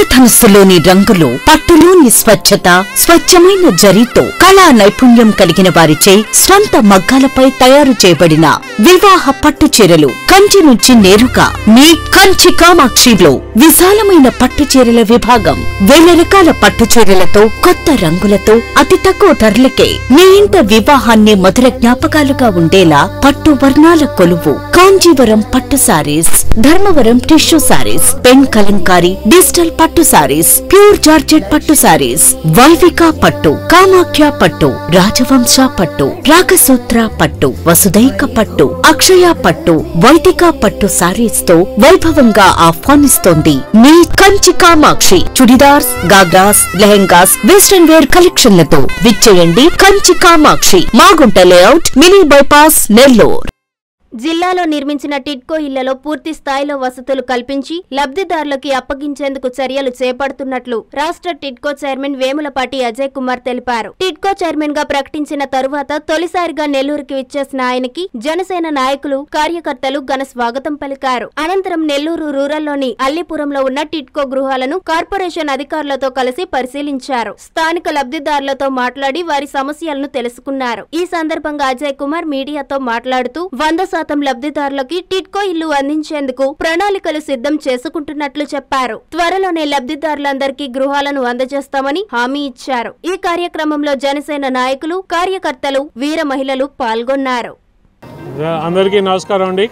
ఇంద్రధనుస్సులోని రంగులు పట్టులోని స్వచ్ఛత స్వచ్ఛమైన జరీతో కళా నైపుణ్యం కలిగిన వారిచే స్వంత మగ్గాలపై తయారు చేయబడిన వివాహ పట్టు చీరలు కంచి నుంచి నేరుగా మీ కంచి కామాక్షిలో విశాలమైన పట్టు చీరల విభాగం వేల రకాల పట్టు చీరలతో కొత్త రంగులతో అతి తక్కువ ధరలకే మీ ఇంట వివాహాన్ని మధుర జ్ఞాపకాలుగా ఉండేలా పట్టు వర్ణాల కొలువు కాంజీవరం పట్టు sarees Dharmavaram tissue sarees pen Kalamkari digital పట్టు సారీస్ ప్యూర్ జార్జెట్ పట్టు సారీస్ వైవిక పట్టు కామాఖ్య పట్టు రాజవంశ పట్టు రాగసూత్ర పట్టు వసుదైక పట్టు అక్షయ పట్టు వైదిక పట్టు సారీస్ తో వైభవంగా ఆహ్వానిస్తోంది మీ కంచి కామాక్షి చుడిదార్స్ గాగ్రాస్ లెహెంగాస్ వెస్టర్న్ వేర్ కలెక్షన్లతో విచ్చేయండి Kanchi Kamakshi Magunta layout mini bypass Nellore జిల్లాలో నిర్మించిన టిడ్కో ఇళ్లలో పూర్తి స్థాయిలో వసతులు కల్పించి లబ్ధిదారులకి అప్పగించేందుకు చర్యలు చేపడుతున్నట్లు రాష్ట్ర టిడ్కో చైర్మన్ వేములపాటి అజయ్ కుమార్ తెలిపారు టిడ్కో చైర్మన్ గా ప్రకటించిన తరువాత తొలిసారిగా నెల్లూరుకి విచ్చేసిన ఆయనకి జనసేన నాయకులు కార్యకర్తలు ఘన స్వాగతం పలికారు అనంతరం నెల్లూరు రూరల్లోని అల్లిపురంలో ఉన్న టిడ్కో గృహాలను కార్పొరేషన్ అధికారులతో కలిసి పరిశీలించారు స్థానిక లబ్ధిదారులతో మాట్లాడి వారి సమస్యలను తెలుసుకున్నారు ఈ సందర్భంగా అజయ్ కుమార్ మీడియాతో మాట్లాడుతూ వంద శాతం లబ్ధిదారులకి టిడ్కో ఇల్లు అందించేందుకు ప్రణాళికలు సిద్ధం చేసుకుంటున్నట్లు చెప్పారు త్వరలోనే లబ్ధిదారులందరికీ గృహాలను అందజేస్తామని హామీ ఇచ్చారు ఈ కార్యక్రమంలో జనసేన నాయకులు కార్యకర్తలు వీర మహిళలు పాల్గొన్నారు అందరికీ నమస్కారం అండి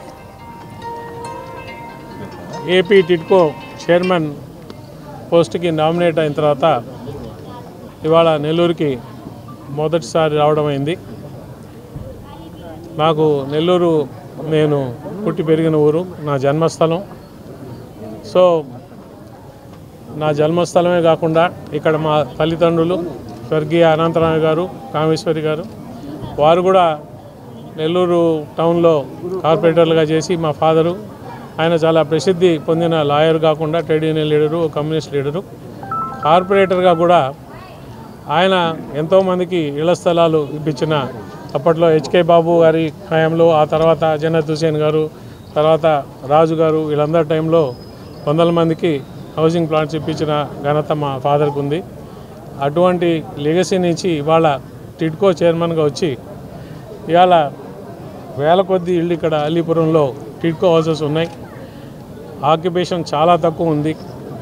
ఏపీ టిడ్కో చైర్మన్ పోస్ట్కి నామినేట్ అయిన తర్వాత ఇవాళ నెల్లూరుకి మొదటిసారి రావడం అయింది నాకు నెల్లూరు నేను పుట్టి పెరిగిన ఊరు నా జన్మస్థలం సో నా జన్మస్థలమే కాకుండా ఇక్కడ మా తల్లిదండ్రులు స్వర్గీయ అనంతరాయ గారు కామేశ్వరి గారు వారు కూడా నెల్లూరు టౌన్లో కార్పొరేటర్లుగా చేసి మా ఫాదరు ఆయన చాలా ప్రసిద్ధి పొందిన లాయర్ కాకుండా trade union leader communist leader కార్పొరేటర్గా కూడా ఆయన ఎంతోమందికి ఇళ్ల స్థలాలు ఇప్పించిన అప్పట్లో హెచ్కే బాబు గారి హయాంలో ఆ తర్వాత జన్నత్ హుసేన్ గారు తర్వాత రాజు గారు వీళ్ళందరి టైంలో వందల మందికి హౌసింగ్ ప్లాంట్స్ ఇప్పించిన ఘనత మా ఫాదర్కి ఉంది అటువంటి లెగసీ నుంచి ఇవాళ టిడ్కో చైర్మన్గా వచ్చి ఇవాళ వేల కొద్ది ఇళ్ళు ఇక్కడ అలీపురంలో టిడ్కో హౌసెస్ ఉన్నాయి ఆక్యుపేషన్ చాలా తక్కువ ఉంది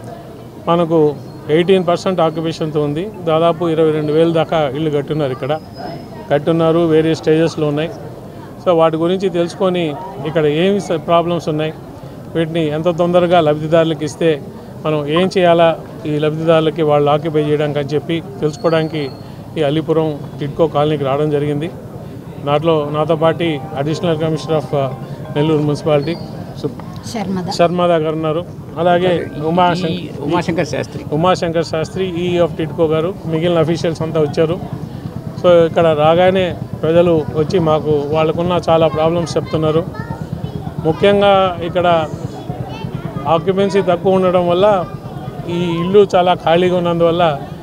మనకు ఎయిటీన్ పర్సెంట్ ఆక్యుపేషన్తో ఉంది దాదాపు ఇరవై రెండు వేలు దాకా ఇళ్ళు కట్టున్నారు ఇక్కడ కట్టున్నారు వేరే స్టేజెస్లో ఉన్నాయి సో వాటి గురించి తెలుసుకొని ఇక్కడ ఏమి ప్రాబ్లమ్స్ ఉన్నాయి వీటిని ఎంత తొందరగా లబ్ధిదారులకు ఇస్తే మనం ఏం చేయాలా ఈ లబ్ధిదారులకి వాళ్ళు ఆక్యుపై చేయడానికి అని చెప్పి తెలుసుకోవడానికి ఈ అలీపురం టిడ్కో కాలనీకి రావడం జరిగింది నాట్లో నాతో పాటు additional commissioner of Nellore municipality సు- శర్మదా గారు ఉన్నారు అలాగే ఉమాశంకర్ ఉమాశంకర్ శాస్త్రి ఉమాశంకర్ శాస్త్రి ఈ ఆఫ్ టిడ్కో గారు మిగిలిన అఫీషియల్స్ అంతా వచ్చారు సో ఇక్కడ రాగానే ప్రజలు వచ్చి మాకు వాళ్ళకున్న చాలా ప్రాబ్లమ్స్ చెప్తున్నారు ముఖ్యంగా ఇక్కడ ఆక్యుపెన్సీ తక్కువ ఉండడం వల్ల ఈ ఇల్లు చాలా ఖాళీగా ఉన్నందువల్ల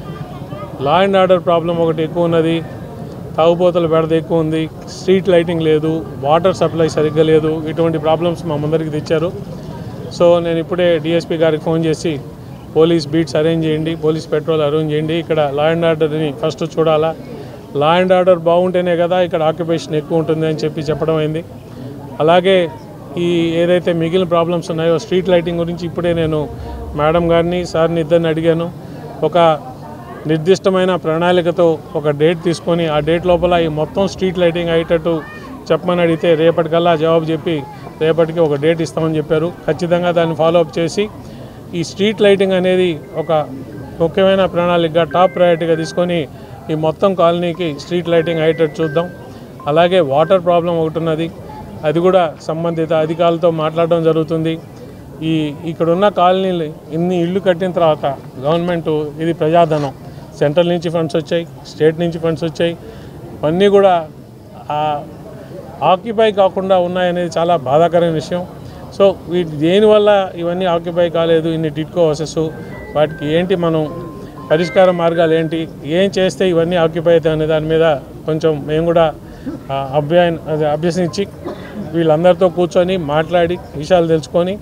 లా అండ్ ఆర్డర్ ప్రాబ్లం ఒకటి ఎక్కువ ఉన్నది తాగుబోతల బెడద ఎక్కువ ఉంది స్ట్రీట్ లైటింగ్ లేదు వాటర్ సప్లై సరిగ్గా లేదు ఇటువంటి ప్రాబ్లమ్స్ మా ముందరికి తెచ్చారు సో నేను ఇప్పుడే డిఎస్పీ గారికి ఫోన్ చేసి పోలీస్ బీట్స్ అరేంజ్ చేయండి పోలీస్ పెట్రోల్ అరేంజ్ చేయండి ఇక్కడ లా అండ్ ఆర్డర్ని ఫస్ట్ చూడాలా లా అండ్ ఆర్డర్ బాగుంటేనే కదా ఇక్కడ ఆక్యుపేషన్ ఎక్కువ ఉంటుంది అని చెప్పి చెప్పడం అయింది అలాగే ఈ ఏదైతే మిగిలిన ప్రాబ్లమ్స్ ఉన్నాయో స్ట్రీట్ లైటింగ్ గురించి ఇప్పుడే నేను మేడం గారిని సార్ని ఇద్దరిని అడిగాను ఒక నిర్దిష్టమైన ప్రణాళికతో ఒక డేట్ తీసుకొని ఆ డేట్ లోపల ఈ మొత్తం స్ట్రీట్ లైటింగ్ అయ్యేటట్టు చెప్పమని అడిగితే రేపటికల్లా జవాబు చెప్పి రేపటికి ఒక డేట్ ఇస్తామని చెప్పారు ఖచ్చితంగా దాన్ని ఫాలో అప్ చేసి ఈ స్ట్రీట్ లైటింగ్ అనేది ఒక ముఖ్యమైన ప్రణాళికగా టాప్ ప్రయారిటీగా తీసుకొని ఈ మొత్తం కాలనీకి స్ట్రీట్ లైటింగ్ అయ్యేటట్టు చూద్దాం అలాగే వాటర్ ప్రాబ్లం ఒకటి ఉన్నది అది కూడా సంబంధిత అధికారులతో మాట్లాడడం జరుగుతుంది ఈ ఇక్కడున్న కాలనీలు ఇన్ని ఇళ్ళు కట్టిన తర్వాత గవర్నమెంట్ ఇది ప్రజాధనం సెంట్రల్ నుంచి ఫండ్స్ వచ్చాయి స్టేట్ నుంచి ఫండ్స్ వచ్చాయి ఇవన్నీ కూడా ఆ ఆక్యుపై కాకుండా ఉన్నాయనేది చాలా బాధాకరమైన విషయం సో వీటి దేనివల్ల ఇవన్నీ ఆక్యుపై కాలేదు ఇన్ని టిట్కో హౌసెస్ వాటికి ఏంటి మనం పరిష్కార మార్గాలు ఏంటి ఏం చేస్తే ఇవన్నీ ఆక్యుపై అవుతాయి అనే దాని మీద కొంచెం మేము కూడా ఆ, అభ్యయన అదే అభ్యసించి వీళ్ళందరితో కూర్చొని మాట్లాడి విషయాలు తెలుసుకొని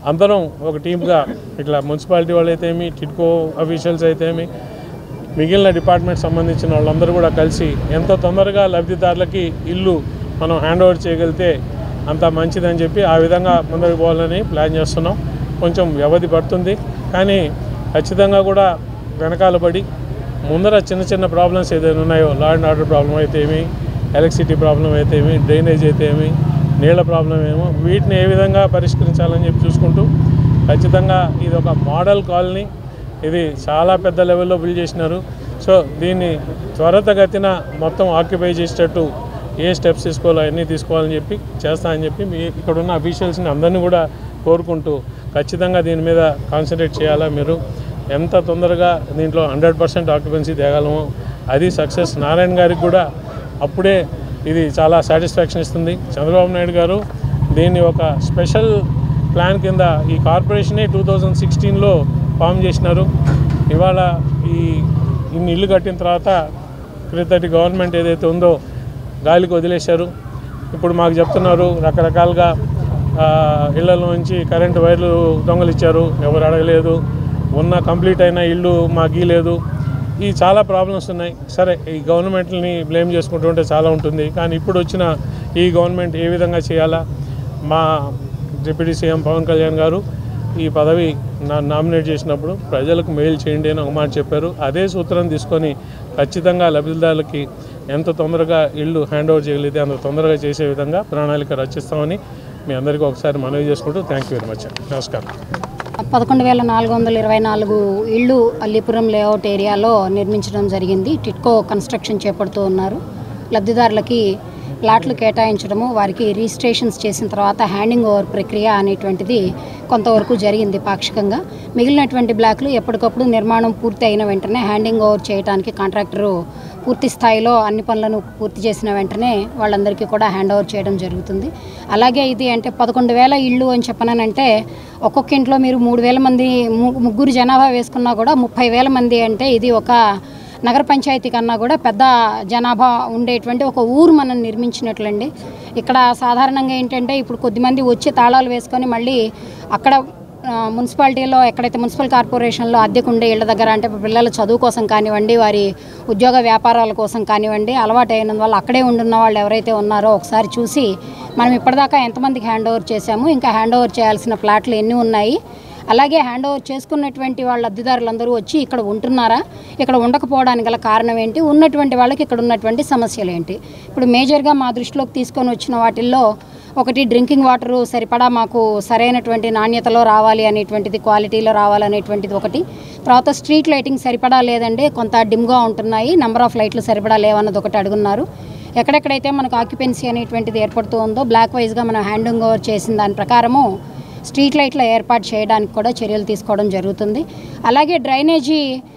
అందరం ఒక టీమ్గా ఇట్లా మున్సిపాలిటీ వాళ్ళు అయితేమి టిడ్కో అఫీషియల్స్ అయితేమి మిగిలిన డిపార్ట్మెంట్ సంబంధించిన వాళ్ళందరూ కూడా కలిసి ఎంత తొందరగా లబ్ధిదారులకి ఇల్లు మనం హ్యాండ్ ఓవర్ చేయగలిగితే అంత మంచిదని చెప్పి ఆ విధంగా ముందరికి పోవాలని ప్లాన్ చేస్తున్నాం కొంచెం వ్యవధి పడుతుంది కానీ ఖచ్చితంగా కూడా వెనకాల పడి ముందర చిన్న చిన్న ప్రాబ్లమ్స్ ఏదైనా ఉన్నాయో లా అండ్ ఆర్డర్ ప్రాబ్లం అయితే ఏమి ఎలక్ట్రిసిటీ ప్రాబ్లం అయితే ఏమి డ్రైనేజ్ అయితే ఏమి నీళ్ళ ప్రాబ్లం ఏమో వీటిని ఏ విధంగా పరిష్కరించాలని చెప్పి చూసుకుంటూ ఖచ్చితంగా ఇది ఒక మోడల్ కాలనీ ఇది చాలా పెద్ద లెవెల్లో బిల్డ్ చేసినారు సో దీన్ని త్వరితగతిన మొత్తం ఆక్యుపై చేసేటట్టు ఏ స్టెప్స్ తీసుకోవాలో అవన్నీ తీసుకోవాలని చెప్పి చేస్తా అని చెప్పి మీ ఇక్కడ ఉన్న అఫీషియల్స్ని అందరినీ కూడా కోరుకుంటూ ఖచ్చితంగా దీని మీద కాన్సన్ట్రేట్ చేయాలా మీరు ఎంత తొందరగా దీంట్లో హండ్రెడ్ పర్సెంట్ ఆక్యుపెన్సీ తేగలమో అది సక్సెస్ నారాయణ గారికి కూడా అప్పుడే ఇది చాలా సాటిస్ఫాక్షన్ ఇస్తుంది చంద్రబాబు నాయుడు గారు దీన్ని ఒక స్పెషల్ ప్లాన్ కింద ఈ కార్పొరేషనే టూ థౌజండ్ సిక్స్టీన్లో ఫామ్ చేసినారు ఇవాళ ఈ ఇన్ని ఇల్లు కట్టిన తర్వాత క్రితటి గవర్నమెంట్ ఏదైతే ఉందో గాలికి వదిలేశారు ఇప్పుడు మాకు చెప్తున్నారు రకరకాలుగా ఆ, ఇళ్లలో నుంచి కరెంటు వైర్లు దొంగలిచ్చారు ఎవరు అడగలేదు ఉన్న కంప్లీట్ అయిన ఇల్లు మాకు ఇలేదు ఈ చాలా ప్రాబ్లమ్స్ ఉన్నాయి సరే ఈ గవర్నమెంట్ని బ్లేమ్ చేసుకుంటూ ఉంటే చాలా ఉంటుంది కానీ ఇప్పుడు వచ్చిన ఈ గవర్నమెంట్ ఏ విధంగా చేయాలా మా డిప్యూటీ సీఎం పవన్ కళ్యాణ్ గారు ఈ పదవి నా నామినేట్ చేసినప్పుడు ప్రజలకు మెయిల్ చేయండి అని ఒక మాట చెప్పారు అదే సూత్రం తీసుకొని ఖచ్చితంగా లబ్ధిదారులకి ఎంత తొందరగా ఇల్లు హ్యాండ్ ఓవర్ చేయగలిగితే అంత తొందరగా చేసే విధంగా ప్రణాళిక రచిస్తామని మీ అందరికీ ఒకసారి మనవి చేసుకుంటూ థ్యాంక్ యూ వెరీ మచ్ నమస్కారం పదకొండు వేల నాలుగు వందల ఇరవై నాలుగు ఇళ్ళు అల్లీపురం లేఅవుట్ ఏరియాలో నిర్మించడం జరిగింది టిట్కో కన్స్ట్రక్షన్ చేపడుతూ ఉన్నారు లబ్ధిదారులకి ప్లాట్లు కేటాయించడము వారికి రిజిస్ట్రేషన్స్ చేసిన తర్వాత హ్యాండింగ్ ఓవర్ ప్రక్రియ అనేటువంటిది కొంతవరకు జరిగింది పాక్షికంగా మిగిలినటువంటి బ్లాక్లు ఎప్పటికప్పుడు నిర్మాణం పూర్తి అయిన వెంటనే హ్యాండింగ్ ఓవర్ చేయడానికి కాంట్రాక్టరు పూర్తి స్థాయిలో అన్ని పనులను పూర్తి చేసిన వెంటనే వాళ్ళందరికీ కూడా హ్యాండ్ ఓవర్ చేయడం జరుగుతుంది అలాగే ఇది అంటే పదకొండు వేల ఇళ్ళు అని చెప్పనానంటే ఒక్కొక్క ఇంట్లో మీరు మూడు వేల మంది ము- ముగ్గురు జనాభా వేసుకున్నా కూడా ముప్పై వేల మంది అంటే ఇది ఒక నగర పంచాయతీ కన్నా కూడా పెద్ద జనాభా ఉండేటువంటి ఒక ఊరు మనం నిర్మించినట్లండి ఇక్కడ సాధారణంగా ఏంటంటే ఇప్పుడు కొద్దిమంది వచ్చి తాళాలు వేసుకొని మళ్ళీ అక్కడ ఆ, మున్సిపాలిటీలో ఎక్కడైతే మున్సిపల్ కార్పొరేషన్లో అద్దెకు ఉండే ఇళ్ళ దగ్గర అంటే పిల్లల చదువు కోసం కానివ్వండి వారి ఉద్యోగ వ్యాపారాల కోసం కానివ్వండి అలవాటు అయినందువల్ల అక్కడే ఉండున్న వాళ్ళు ఎవరైతే ఉన్నారో ఒకసారి చూసి మనం ఇప్పటిదాకా ఎంతమందికి హ్యాండ్ ఓవర్ చేశాము ఇంకా హ్యాండ్ ఓవర్ చేయాల్సిన ప్లాట్లు ఎన్ని ఉన్నాయి అలాగే హ్యాండ్ ఓవర్ చేసుకున్నటువంటి వాళ్ళ అద్దెదారులందరూ వచ్చి ఇక్కడ ఉంటున్నారా ఇక్కడ ఉండకపోవడానికి గల కారణం ఏంటి ఉన్నటువంటి వాళ్ళకి ఇక్కడ ఉన్నటువంటి సమస్యలు ఏంటి ఇప్పుడు మేజర్గా మా దృష్టిలోకి తీసుకొని వచ్చిన వాటిల్లో ఒకటి డ్రింకింగ్ వాటర్ సరిపడా మాకు సరైనటువంటి నాణ్యతలో రావాలి అనేటువంటిది క్వాలిటీలో రావాలనేటువంటిది ఒకటి తర్వాత స్ట్రీట్ లైటింగ్ సరిపడా లేదండి కొంత డిమ్గా ఉంటున్నాయి నెంబర్ ఆఫ్ లైట్లు సరిపడా లేవన్నది ఒకటి అడుగున్నారు ఎక్కడెక్కడైతే మనకు ఆక్యుపెన్సీ అనేటువంటిది ఏర్పడుతూ ఉందో బ్లాక్ వైజ్గా మనం హ్యాండింగ్ ఓవర్ చేసిన దాని ప్రకారము స్ట్రీట్ లైట్ల ఏర్పాటు చేయడానికి కూడా చర్యలు తీసుకోవడం జరుగుతుంది అలాగే డ్రైనేజీ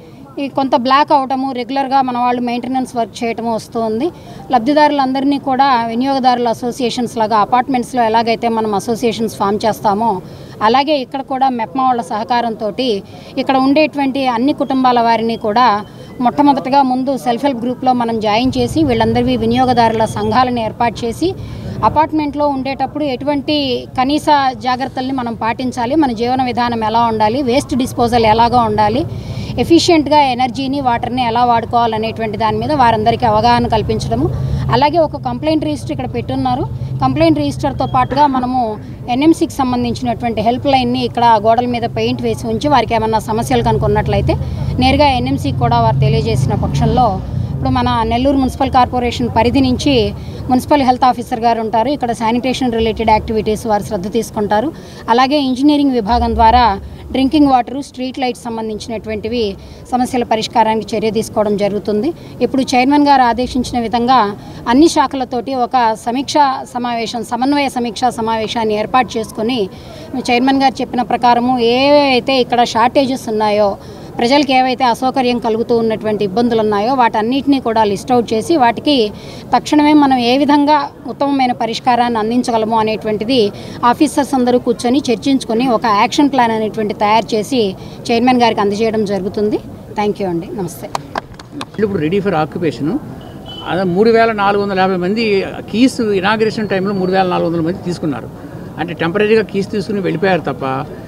ఈ కొంత బ్లాక్ అవటము రెగ్యులర్గా మన వాళ్ళు మెయింటెనెన్స్ వర్క్ చేయటము వస్తుంది లబ్ధిదారులందరినీ కూడా వినియోగదారుల అసోసియేషన్స్ లాగా అపార్ట్మెంట్స్లో ఎలాగైతే మనం అసోసియేషన్స్ ఫామ్ చేస్తామో అలాగే ఇక్కడ కూడా మెప్మా వాళ్ళ సహకారంతో ఇక్కడ ఉండేటువంటి అన్ని కుటుంబాల వారిని కూడా మొట్టమొదటగా ముందు సెల్ఫ్ హెల్ప్ గ్రూప్లో మనం జాయిన్ చేసి వీళ్ళందరివి వినియోగదారుల సంఘాలను ఏర్పాటు చేసి అపార్ట్మెంట్లో ఉండేటప్పుడు ఎటువంటి కనీస జాగ్రత్తల్ని మనం పాటించాలి మన జీవన విధానం ఎలా ఉండాలి వేస్ట్ డిస్పోజల్ ఎలాగా ఉండాలి ఎఫిషియెంట్గా ఎనర్జీని వాటర్ని ఎలా వాడుకోవాలనేటువంటి దాని మీద వారందరికీ అవగాహన కల్పించడము అలాగే ఒక కంప్లైంట్ రిజిస్టర్ ఇక్కడ పెట్టున్నారు కంప్లైంట్ రిజిస్టర్తో పాటుగా మనము ఎన్ఎంసీకి సంబంధించినటువంటి హెల్ప్ లైన్ని ఇక్కడ గోడల మీద పెయింట్ వేసి ఉంచి వారికి ఏమన్నా సమస్యలు కనుక్కున్నట్లయితే నేరుగా ఎన్ఎంసీకి కూడా వారు తెలియజేసిన పక్షంలో ఇప్పుడు మన నెల్లూరు మున్సిపల్ కార్పొరేషన్ పరిధి నుంచి మున్సిపల్ హెల్త్ ఆఫీసర్ గారు ఉంటారు ఇక్కడ శానిటేషన్ రిలేటెడ్ యాక్టివిటీస్ వారు శ్రద్ధ తీసుకుంటారు అలాగే ఇంజనీరింగ్ విభాగం ద్వారా డ్రింకింగ్ వాటర్ స్ట్రీట్ లైట్స్ సంబంధించినటువంటివి సమస్యల పరిష్కారానికి చర్య తీసుకోవడం జరుగుతుంది ఇప్పుడు చైర్మన్ గారు ఆదేశించిన విధంగా అన్ని శాఖలతోటి ఒక సమీక్ష సమావేశం సమన్వయ సమీక్షా సమావేశాన్ని ఏర్పాటు చేసుకొని చైర్మన్ గారు చెప్పిన ప్రకారము ఏవైతే ఇక్కడ షార్టేజెస్ ఉన్నాయో ప్రజలకు ఏవైతే అసౌకర్యం కలుగుతూ ఉన్నటువంటి ఇబ్బందులు ఉన్నాయో వాటన్నిటినీ కూడా లిస్ట్ అవుట్ చేసి వాటికి తక్షణమే మనం ఏ విధంగా ఉత్తమమైన పరిష్కారాన్ని అందించగలము అనేటువంటిది ఆఫీసర్స్ అందరూ కూర్చొని చర్చించుకొని ఒక యాక్షన్ ప్లాన్ అనేటువంటి తయారు చేసి చైర్మన్ గారికి అందజేయడం జరుగుతుంది థ్యాంక్ యూ అండి నమస్తే ఇప్పుడు రెడీ ఫర్ ఆక్యుపేషన్ అదే మూడు వేల నాలుగు వందల యాభై మంది కీస్ ఇనాగ్రేషన్ టైంలో మూడు వేల నాలుగు వందల మంది తీసుకున్నారు అంటే టెంపరీగా కీస్ తీసుకుని వెళ్ళిపోయారు తప్ప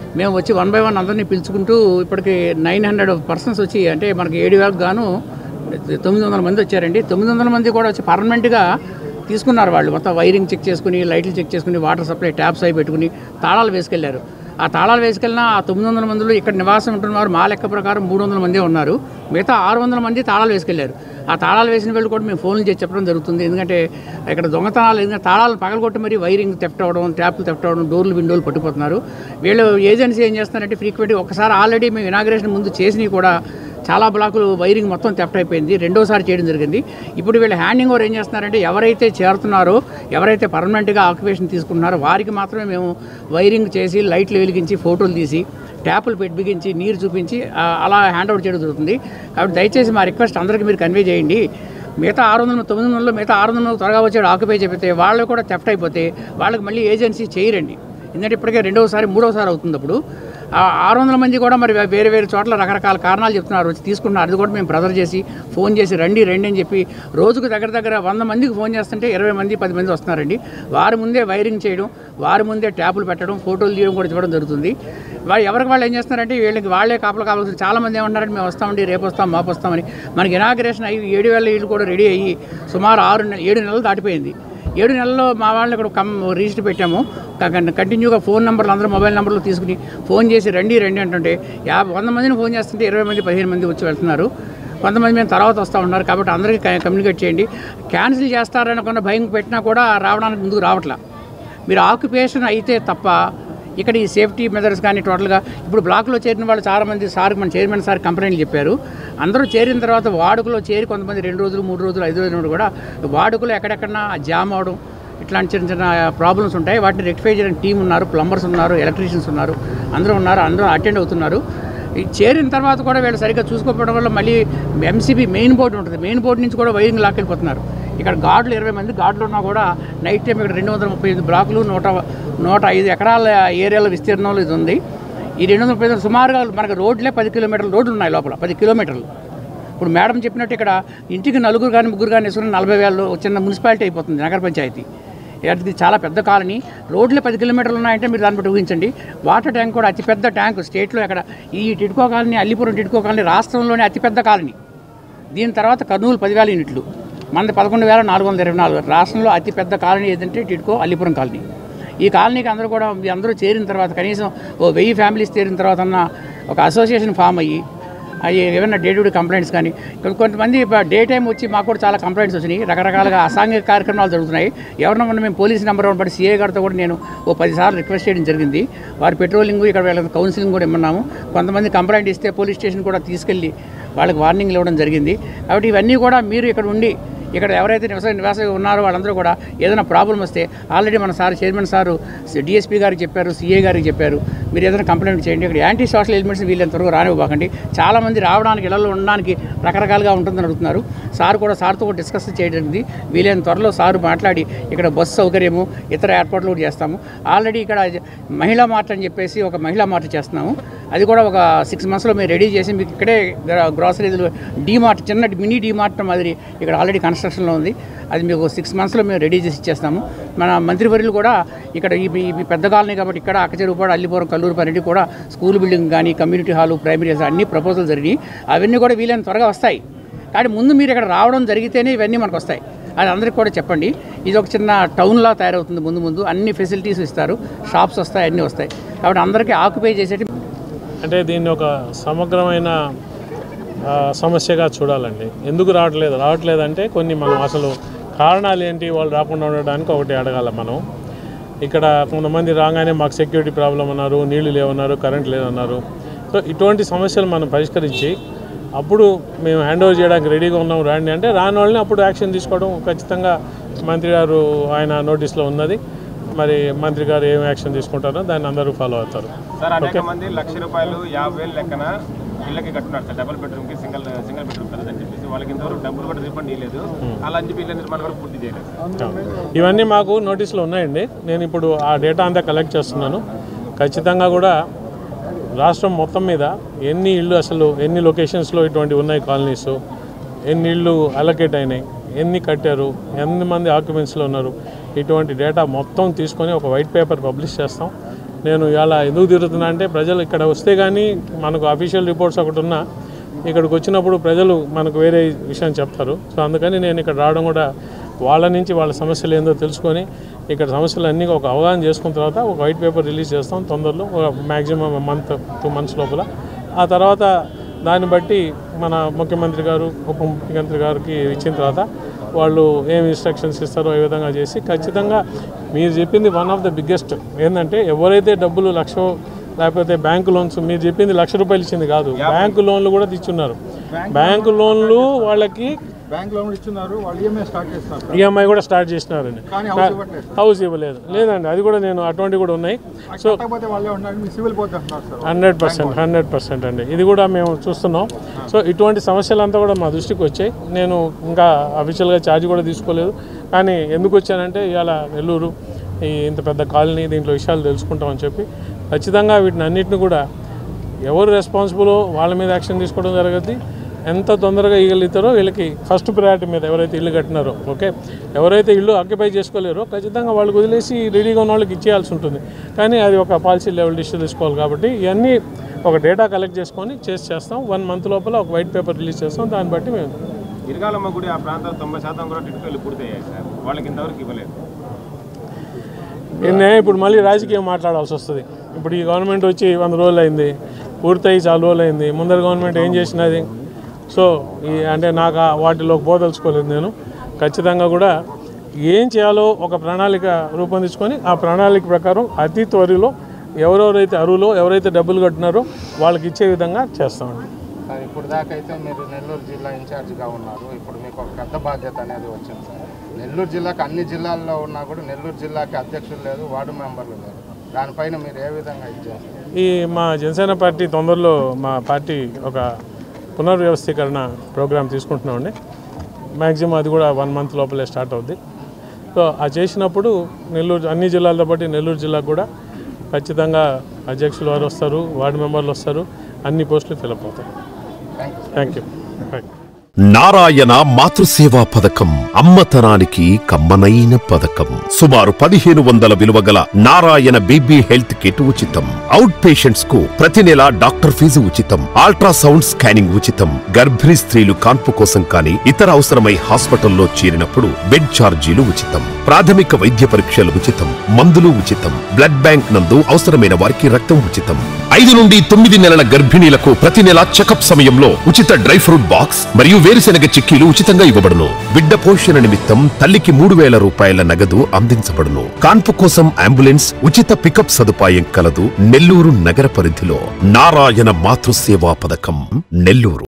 మేము వచ్చి వన్ బై వన్ అందరినీ పిలుచుకుంటూ ఇప్పటికి నైన్ హండ్రెడ్ పర్సన్స్ వచ్చి అంటే మనకి ఏడు వేలకు గాను తొమ్మిది వందల మంది వచ్చారండి తొమ్మిది వందల మంది కూడా వచ్చి పర్మనెంట్గా తీసుకున్నారు వాళ్ళు మొత్తం వైరింగ్ చెక్ చేసుకుని లైట్లు చెక్ చేసుకుని వాటర్ సప్లై ట్యాప్స్ అవి పెట్టుకుని తాళాలు వేసుకెళ్లారు ఆ తాళాలు వేసుకెళ్ళిన ఆ తొమ్మిది వందల మందిలో ఇక్కడ నివాసం ఉంటున్నవారు మా లెక్క ప్రకారం మూడు వందల మంది ఉన్నారు మిగతా ఆరు వందల మంది తాళాలు వేసుకెళ్లారు ఆ తాళాలు వేసిన వాళ్ళు కూడా మేము ఫోన్లు చేసి చెప్పడం జరుగుతుంది ఎందుకంటే ఇక్కడ దొంగతనాలు ఎందుకంటే తాళాలు పగలగొట్టి మరి వైరింగ్ తెఫ్ట్ అవ్వడం ట్యాప్లు తెఫ్ట్ అవ్వడం డోర్లు విండోలు పట్టుకుపోతున్నారు వీళ్ళు ఏజెన్సీ ఏం చేస్తున్నారంటే ఫ్రీక్వెంట్గా ఒకసారి ఆల్రెడీ మేము ఇనాగ్రేషన్ ముందు చేసినవి కూడా చాలా బ్లాకులు వైరింగ్ మొత్తం తెఫ్ట్ అయిపోయింది రెండోసారి చేయడం జరిగింది ఇప్పుడు వీళ్ళు హ్యాండింగ్ ఓవర్ ఏం చేస్తున్నారంటే ఎవరైతే చేరుతున్నారో ఎవరైతే పర్మనెంట్గా ఆక్యుపేషన్ తీసుకుంటున్నారో వారికి మాత్రమే మేము వైరింగ్ చేసి లైట్లు వెలిగించి ఫోటోలు తీసి ట్యాపులు పెట్టి బిగించి నీరు చూపించి ఆ, అలా హ్యాండ్ అవుట్ చేయడం జరుగుతుంది కాబట్టి దయచేసి మా రిక్వెస్ట్ అందరికీ మీరు కన్వే చేయండి మిగతా ఆరు వందల తొమ్మిది వందలలో మిగతా ఆరు వందలు త్వరగా వచ్చాడు ఆక్యుపై చెప్తే వాళ్ళు కూడా తెఫ్ట్ అయిపోతే వాళ్ళకి మళ్ళీ ఏజెన్సీ చేయరండి ఎందుకంటే ఇప్పటికే రెండవసారి మూడవసారి అవుతుంది అప్పుడు ఆ ఆరు వందల మంది కూడా మరి వేరే వేరే చోట్ల రకరకాల కారణాలు చెప్తున్నారు వచ్చి తీసుకున్నారు అది కూడా మేము బ్రదర్ చేసి ఫోన్ చేసి రండి రండి అని చెప్పి రోజుకు దగ్గర దగ్గర వంద మందికి ఫోన్ చేస్తుంటే ఇరవై మంది పది మంది వస్తున్నారండి వారి ముందే వైరింగ్ చేయడం వారి ముందే ట్యాపులు పెట్టడం ఫోటోలు తీయడం కూడా చూడడం జరుగుతుంది వాళ్ళు ఎవరికి వాళ్ళు ఏం చేస్తున్నారంటే వీళ్ళకి వాళ్ళే కాపలు కావాల్సి చాలా మంది ఏమంటారంటే మేము వస్తామండి రేపు వస్తాం మాపు వస్తామని మనకి ఇనాగ్రేషన్ అయ్యి ఏడు వేల ఇళ్ళు కూడా రెడీ అయ్యి సుమారు ఆరు నెల ఏడు నెలలు దాటిపోయింది ఏడు నెలల్లో మా వాళ్ళని ఇక్కడ కమ్ రిజిస్టర్ పెట్టాము క- కంటిన్యూగా ఫోన్ నెంబర్లు అందరూ మొబైల్ నెంబర్లు తీసుకుని ఫోన్ చేసి రండి రండి అంటుంటే యాభై వంద మందిని ఫోన్ చేస్తుంటే ఇరవై మంది పదిహేను మంది వచ్చి వెళ్తున్నారు కొంతమంది మేము తర్వాత వస్తూ ఉన్నారు కాబట్టి అందరికీ క- కమ్యూనికేట్ చేయండి క్యాన్సిల్ చేస్తారని కొన్న భయం పెట్టినా కూడా రావడానికి ముందుకు రావట్లా మీరు ఆక్యుపేషన్ అయితే తప్ప ఇక్కడ ఈ సేఫ్టీ మెజర్స్ కానీ టోటల్గా ఇప్పుడు బ్లాక్లో చేరిన వాళ్ళు చాలా మంది సార్ మన చైర్మన్ సార్ కంప్లైంట్లు చెప్పారు అందరూ చేరిన తర్వాత వాడుకలో చేరి కొంతమంది రెండు రోజులు మూడు రోజులు ఐదు రోజులు కూడా వాడుకలో ఎక్కడెక్కడన్నా జామ్ అవడం ఇట్లాంటి చిన్న చిన్న ప్రాబ్లమ్స్ ఉంటాయి వాటిని రెక్టిఫై చేయడానికి టీం ఉన్నారు ప్లంబర్స్ ఉన్నారు ఎలక్ట్రీషియన్స్ ఉన్నారు అందరూ ఉన్నారు అందరూ అటెండ్ అవుతున్నారు ఈ చేరిన తర్వాత కూడా వీళ్ళు సరిగ్గా చూసుకోకపోవడం వల్ల మళ్ళీ ఎంసీబీ మెయిన్ బోర్డు ఉంటుంది మెయిన్ బోర్డు నుంచి కూడా వైరింగ్ లాక్కెళ్ళిపోతున్నారు ఇక్కడ గార్డులు ఇరవై మంది గార్డులు ఉన్నా కూడా నైట్ టైం ఇక్కడ రెండు వందల ముప్పై ఐదు బ్లాకులు నూట నూట ఐదు ఎకరాల ఏరియాలో విస్తీర్ణంలో ఇది ఉంది ఈ రెండు వందల ముప్పై ఐదు సుమారుగా మనకు రోడ్లే పది కిలోమీటర్ల రోడ్లు ఉన్నాయి లోపల పది కిలోమీటర్లు ఇప్పుడు మేడం చెప్పినట్టు ఇక్కడ ఇంటికి నలుగురు కానీ ముగ్గురు కానీ వేసుకుని నలభై వేలు చిన్న మున్సిపాలిటీ అయిపోతుంది నగర పంచాయతీ ఇది చాలా పెద్ద కాలనీ రోడ్లు పది కిలోమీటర్లు ఉన్నాయంటే మీరు దాన్ని బట్టి ఊహించండి వాటర్ ట్యాంక్ కూడా అతిపెద్ద ట్యాంక్ స్టేట్లో ఎక్కడ ఈ టిడ్కో కాలనీ అల్లిపురం టిడ్కో కాలనీ రాష్ట్రంలోనే అతిపెద్ద కాలనీ దీని తర్వాత కర్నూలు పదివేల యూనిట్లు మనది పదకొండు వేల నాలుగు వందల ఇరవై నాలుగు రాష్ట్రంలో అతిపెద్ద కాలనీ ఏదంటే టిడ్కో అల్లిపురం కాలనీ ఈ కాలనీకి అందరూ కూడా మీ అందరూ చేరిన తర్వాత కనీసం ఓ వెయ్యి ఫ్యామిలీస్ చేరిన తర్వాత అన్న ఒక అసోసియేషన్ ఫామ్ అయ్యి అవి ఏమైనా డే టు డే కంప్లైంట్స్ కానీ కొ- కొంతమంది డే టైం వచ్చి మాకు కూడా చాలా కంప్లైంట్స్ వచ్చినాయి రకరకాలుగా అసాంఘిక కార్యక్రమాలు జరుగుతున్నాయి ఎవరన్నా మొన్న మేము పోలీస్ నెంబర్ బట్టి సీఏ గారితో కూడా నేను ఓ పదిసార్లు రిక్వెస్ట్ చేయడం జరిగింది వారి పెట్రోలింగ్ ఇక్కడ వీళ్ళకి కౌన్సిలింగ్ కూడా ఇమ్మన్నాము కొంతమంది కంప్లైంట్ ఇస్తే పోలీస్ స్టేషన్ కూడా తీసుకెళ్ళి వాళ్ళకి వార్నింగ్ ఇవ్వడం జరిగింది కాబట్టి ఇవన్నీ కూడా మీరు ఇక్కడ ఉండి ఇక్కడ ఎవరైతే నివాస నివాస ఉన్నారో వాళ్ళందరూ కూడా ఏదైనా ప్రాబ్లం వస్తే ఆల్రెడీ మన సార్ చైర్మన్ సారు డిఎస్పీ గారికి చెప్పారు సీఏ గారికి చెప్పారు మీరు ఏదైనా కంప్లైంట్ చేయండి ఇక్కడ యాంటీ సోషల్ ఎలిమెంట్స్ వీళ్ళంతవరకు రానివ్వకండి చాలామంది రావడానికి ఇళ్లలో ఉండడానికి రకరకాలుగా ఉంటుందని అడుగుతున్నారు సార్ కూడా సార్తో కూడా డిస్కస్ చేయడానికి వీలైన త్వరలో సారు మాట్లాడి ఇక్కడ బస్సు సౌకర్యము ఇతర ఏర్పాట్లు కూడా చేస్తాము ఆల్రెడీ ఇక్కడ మహిళా మార్ట్ అని చెప్పేసి ఒక మహిళా మార్ట్ చేస్తున్నాము అది కూడా ఒక సిక్స్ మంత్స్లో మేము రెడీ చేసి మీకు ఇక్కడే గ్రాసరీలు డీమార్ట్ చిన్న మినీ డీమార్ట్ మాదిరి ఇక్కడ ఆల్రెడీ కన్స్ట్రక్షన్లో ఉంది అది మీకు సిక్స్ మంత్స్లో మేము రెడీ చేసి ఇచ్చేస్తాము మన మంత్రివర్యులు కూడా ఇక్కడ ఈ ఈ- ఈ పెద్ద కాలనీ కాబట్టి ఇక్కడ అక్కచెరుపాడు అల్లిపురం కల్లూరు పన్నెండు కూడా స్కూల్ బిల్డింగ్ కానీ కమ్యూనిటీ హాలు ప్రైమరీ అన్ని ప్రపోజల్ జరిగినాయి అవన్నీ కూడా వీలైన త్వరగా వస్తాయి కానీ ముందు మీరు ఇక్కడ రావడం జరిగితేనే ఇవన్నీ మనకు వస్తాయి అది అందరికీ కూడా చెప్పండి ఇది ఒక చిన్న టౌన్లా తయారవుతుంది ముందు ముందు అన్ని ఫెసిలిటీస్ ఇస్తారు షాప్స్ వస్తాయి అన్నీ వస్తాయి కాబట్టి అందరికీ ఆక్యుపై చేసేటి అంటే దీన్ని ఒక సమగ్రమైన ఆ, సమస్యగా చూడాలండి ఎందుకు రావట్లేదు రావట్లేదంటే కొన్ని మనం అసలు కారణాలు ఏంటి వాళ్ళు రాకుండా ఉండడానికి ఒకటి అడగాల మనం ఇక్కడ కొంతమంది రాగానే మాకు సెక్యూరిటీ ప్రాబ్లం అన్నారు నీళ్లు లేవన్నారు కరెంట్ లేదన్నారు సో ఇటువంటి సమస్యలు మనం పరిష్కరించి అప్పుడు మేము హ్యాండ్ ఓవర్ చేయడానికి రెడీగా ఉన్నాం రాండి అంటే రాని వాళ్ళని అప్పుడు యాక్షన్ తీసుకోవడం ఖచ్చితంగా మంత్రి గారు ఆయన నోటీస్లో ఉన్నది మరి మంత్రి గారు ఏం యాక్షన్ తీసుకుంటారో దాన్ని అందరూ ఫాలో అవుతారు సార్ అనేక మంది లక్ష రూపాయలు యాభై వేలు లెక్కన ఇళ్ళకి కట్టున్నారు సార్ డబుల్ బెడ్రూమ్ కి సింగిల్ సింగిల్ బెడ్రూమ్ కదా అని చెప్పేసి వాళ్ళకి ఇంతవరకు డబ్బులు కూడా రీఫండ్ ఇవ్వలేదు అలా అని చెప్పి ఇళ్ళ నిర్మాణం కూడా పూర్తి చేయలేదు ఇవన్నీ మాకు నోటీసులు ఉన్నాయండి నేను ఇప్పుడు ఆ డేటా అంతా కలెక్ట్ చేస్తున్నాను ఖచ్చితంగా కూడా రాష్ట్రం మొత్తం మీద ఎన్ని ఇళ్ళు అసలు ఎన్ని లొకేషన్స్లో ఇటువంటి ఉన్నాయి కాలనీస్ ఎన్ని ఇళ్ళు అలొకేట్ అయినాయి ఎన్ని కట్టారు ఎన్ని మంది ఆక్యుపెన్స్లో ఉన్నారు ఇటువంటి డేటా మొత్తం తీసుకొని ఒక వైట్ పేపర్ పబ్లిష్ చేస్తాం నేను ఇలా ఎందుకు తిరుగుతున్నా అంటే ప్రజలు ఇక్కడ వస్తే కానీ మనకు అఫీషియల్ రిపోర్ట్స్ ఒకటి ఉన్నా ఇక్కడికి వచ్చినప్పుడు ప్రజలు మనకు వేరే విషయం చెప్తారు సో అందుకని నేను ఇక్కడ రావడం కూడా వాళ్ళ నుంచి వాళ్ళ సమస్యలు ఏందో తెలుసుకొని ఇక్కడ సమస్యలు అన్నీ ఒక అవగాహన చేసుకున్న తర్వాత ఒక వైట్ పేపర్ రిలీజ్ చేస్తాం తొందరలో ఒక మ్యాక్సిమం మంత్ టూ మంత్స్ లోపల ఆ తర్వాత దాన్ని బట్టి మన ముఖ్యమంత్రి గారు ఉప ముఖ్యమంత్రి గారికి ఇచ్చిన తర్వాత వాళ్ళు ఏం ఇన్స్ట్రక్షన్స్ ఇస్తారో ఏ విధంగా చేసి ఖచ్చితంగా మీరు చెప్పింది వన్ ఆఫ్ ద బిగ్గెస్ట్ ఏంటంటే ఎవరైతే డబ్బులు లక్ష లేకపోతే బ్యాంకు లోన్స్ మీరు చెప్పింది లక్ష రూపాయలు ఇచ్చింది కాదు బ్యాంకు లోన్లు కూడా తెచ్చున్నారు బ్యాంకు లోన్లు వాళ్ళకి బ్యాంక్ లోన్ ఇస్తున్నారు వాళ్ళు ఈఎంఐ స్టార్ట్ చేస్తున్నారు ఈఎంఐ కూడా స్టార్ట్ చేసినారండి కానీ హౌస్ ఇవ్వట్లేదు హౌస్ ఇవ్వలేదు లేదండి అది కూడా నేను అటువంటివి కూడా ఉన్నాయి సో కాకపోతే వాళ్ళే ఉన్నారు మీ సివిల్ పోతే అంటున్నారు sir hundred percent hundred percent అండి ఇది కూడా మేము చూస్తున్నాం సో ఇటువంటి సమస్యలంతా కూడా మా దృష్టికి వచ్చాయి నేను ఇంకా అఫీషియల్గా ఛార్జ్ కూడా తీసుకోలేదు కానీ ఎందుకు వచ్చానంటే ఇవాళ నెల్లూరు ఈ ఇంత పెద్ద కాలనీ దీంట్లో విషయాలు తెలుసుకుంటామని చెప్పి ఖచ్చితంగా వీటిని అన్నిటిని కూడా ఎవరు రెస్పాన్సిబుల్ వాళ్ళ మీద యాక్షన్ తీసుకోవడం జరగద్ది ఎంత తొందరగా ఇవ్వగలుగుతారో వీళ్ళకి ఫస్ట్ ప్రయారిటీ మీద ఎవరైతే ఇల్లు కట్టినారో ఓకే ఎవరైతే ఇల్లు ఆక్యుపై చేసుకోలేరో ఖచ్చితంగా వాళ్ళకి వదిలేసి రెడీగా ఉన్న వాళ్ళకి ఇచ్చేయాల్సి ఉంటుంది కానీ అది ఒక పాలసీ లెవెల్ డిసిషన్ తీసుకోవాలి కాబట్టి ఇవన్నీ ఒక డేటా కలెక్ట్ చేసుకొని చేసి చేస్తాం వన్ మంత్ లోపల ఒక వైట్ పేపర్ రిలీజ్ చేస్తాం దాన్ని బట్టి మేము ఇరగాలమ్మ గుడి ఆ ప్రాంతాలు తొంభై శాతం కూడా టిట్కోలు పూర్తయ్యాయి సార్ వాళ్ళకి ఇంతవరకు ఇవ్వలేదు నేను ఇప్పుడు మళ్ళీ రాజకీయం మాట్లాడాల్సి వస్తుంది ఇప్పుడు ఈ గవర్నమెంట్ వచ్చి వంద రోజులు అయింది పూర్తయి చాలా రోజులు అయింది ముందర గవర్నమెంట్ ఏం చేసినది సో ఈ అంటే నాకు ఆ వాటిలోకి పోదలుచుకోలేదు నేను ఖచ్చితంగా కూడా ఏం చేయాలో ఒక ప్రణాళిక రూపొందించుకొని ఆ ప్రణాళిక ప్రకారం అతి త్వరలో ఎవరెవరైతే అరువులో ఎవరైతే డబ్బులు కట్టినారో వాళ్ళకి ఇచ్చే విధంగా చేస్తామండి సార్ ఇప్పుడు దాకా అయితే మీరు నెల్లూరు జిల్లా ఇన్ఛార్జిగా ఉన్నారు ఇప్పుడు మీకు ఒక పెద్ద బాధ్యత అనేది వచ్చింది సార్ నెల్లూరు జిల్లాకి అన్ని జిల్లాల్లో ఉన్నా కూడా నెల్లూరు జిల్లాకి అధ్యక్షులు లేదు వార్డు మెంబర్లు లేరు దానిపైన మీరు ఏ విధంగా ఇది చేస్తారు ఈ మా జనసేన పార్టీ తొందరలో మా పార్టీ ఒక పునర్వ్యవస్థీకరణ ప్రోగ్రాం తీసుకుంటున్నామండి మ్యాక్సిమం అది కూడా వన్ మంత్ లోపలే స్టార్ట్ అవుద్ది సో ఆ చేసినప్పుడు నెల్లూరు అన్ని జిల్లాలతో పాటు నెల్లూరు జిల్లాకు కూడా ఖచ్చితంగా అధ్యక్షులు వారు వస్తారు వార్డు మెంబర్లు వస్తారు అన్ని పోస్టులు ఫిలప్ అవుతాయి థ్యాంక్ యూ రైట్ నారాయణ మాతృసేవా పథకం అమ్మతనానికి కమ్మనైన పథకం సుమారు పదిహేను వందల విలువ గల నారాయణ బేబీ హెల్త్ కిట్ ఉచితం అవుట్ పేషెంట్స్ కు ప్రతి నెల డాక్టర్ ఫీజు ఉచితం అల్ట్రాసౌండ్ స్కానింగ్ ఉచితం గర్భిణీ స్త్రీలు కాన్పు కోసం కానీ ఇతర అవసరమై హాస్పిటల్లో చేరినప్పుడు బెడ్ ఛార్జీలు ఉచితం ప్రాథమిక వైద్య పరీక్షలు ఉచితం మందులు ఉచితం బ్లడ్ బ్యాంక్ నందు అవసరమైన వారికి రక్తం ఉచితం ఐదు నుండి తొమ్మిది నెలల గర్భిణీలకు ప్రతి నెల చెకప్ సమయంలో ఉచిత డ్రై ఫ్రూట్ బాక్స్ మరియు వేరుశెనగ చిక్కీలు ఉచితంగా ఇవ్వబడును బిడ్డ పోషణ నిమిత్తం తల్లికి మూడు వేల రూపాయల నగదు అందించబడును కాన్పు కోసం అంబులెన్స్ ఉచిత పికప్ సదుపాయం కలదు నెల్లూరు నగర పరిధిలో నారాయణ మాతృసేవా పథకం నెల్లూరు